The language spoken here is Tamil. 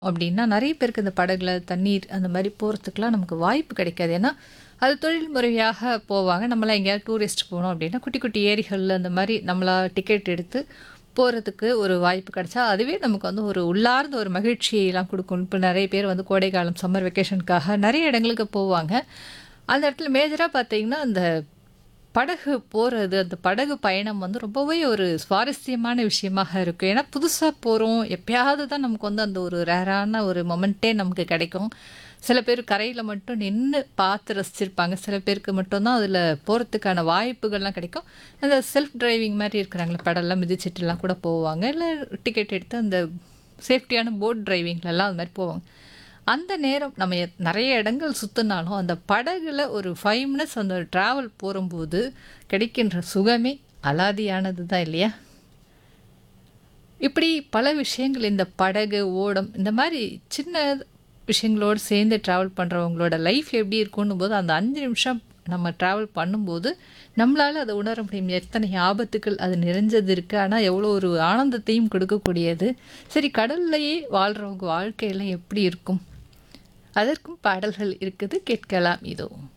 அப்படின்னா நிறைய பேருக்கு இந்த படகுல தண்ணீர் அந்த மாதிரி போகிறதுக்குலாம் நமக்கு வாய்ப்பு கிடைக்காது ஏன்னா அது தொழில் முறையாக போவாங்க நம்மளாம் எங்கேயாவது டூரிஸ்ட் போனோம் அப்படின்னா குட்டி குட்டி ஏரிகளில் அந்த மாதிரி நம்மளா டிக்கெட் எடுத்து போகிறதுக்கு ஒரு வாய்ப்பு கிடைச்சா அதுவே நமக்கு வந்து ஒரு உள்ளார்ந்த ஒரு மகிழ்ச்சியெல்லாம் கொடுக்கும் இப்போ நிறைய பேர் வந்து கோடைக்காலம் சம்மர் வெக்கேஷனுக்காக நிறைய இடங்களுக்கு போவாங்க அந்த இடத்துல மேஜராக பார்த்தீங்கன்னா அந்த படகு போகிறது அந்த படகு பயணம் வந்து ரொம்பவே ஒரு சுவாரஸ்யமான விஷயமாக இருக்கும் ஏன்னா புதுசாக போகிறோம் எப்பயாவது தான் நமக்கு வந்து அந்த ஒரு ரேரான ஒரு மொமெண்ட்டே நமக்கு கிடைக்கும் சில பேர் கரையில் மட்டும் நின்று பார்த்து ரசிச்சிருப்பாங்க சில பேருக்கு மட்டும்தான் அதில் போகிறதுக்கான வாய்ப்புகள்லாம் கிடைக்கும் அந்த செல்ஃப் டிரைவிங் மாதிரி இருக்கிறாங்களே படம்லாம் மிதிச்சிட்டுலாம் கூட போவாங்க இல்லை டிக்கெட் எடுத்து அந்த சேஃப்டியான போட் டிரைவிங்லலாம் அது மாதிரி போவாங்க அந்த நேரம் நம்ம எத்- நிறைய இடங்கள் சுற்றினாலும் அந்த படகுல ஒரு ஃபைவ் மினிட்ஸ் அந்த ட்ராவல் போகும்போது கிடைக்கின்ற சுகமே அலாதியானது தான் இல்லையா இப்படி பல விஷயங்கள் இந்த படகு ஓடம் இந்த மாதிரி சின்ன விஷயங்களோடு சேர்ந்து ட்ராவல் பண்ணுறவங்களோட லைஃப் எப்படி இருக்கும்னு போது அந்த அஞ்சு நிமிஷம் நம்ம ட்ராவல் பண்ணும்போது நம்மளால் அதை உணர முடியும் எத்தனை ஆபத்துக்கள் அது நிறைஞ்சது இருக்குது ஆனால் எவ்வளோ ஒரு ஆனந்தத்தையும் கொடுக்கக்கூடியது சரி கடல்லையே வாழ்கிறவங்க வாழ்க்கையெல்லாம் எப்படி இருக்கும் அதற்கும் பாடல்கள் இருக்குது கேட்கலாம் இதோ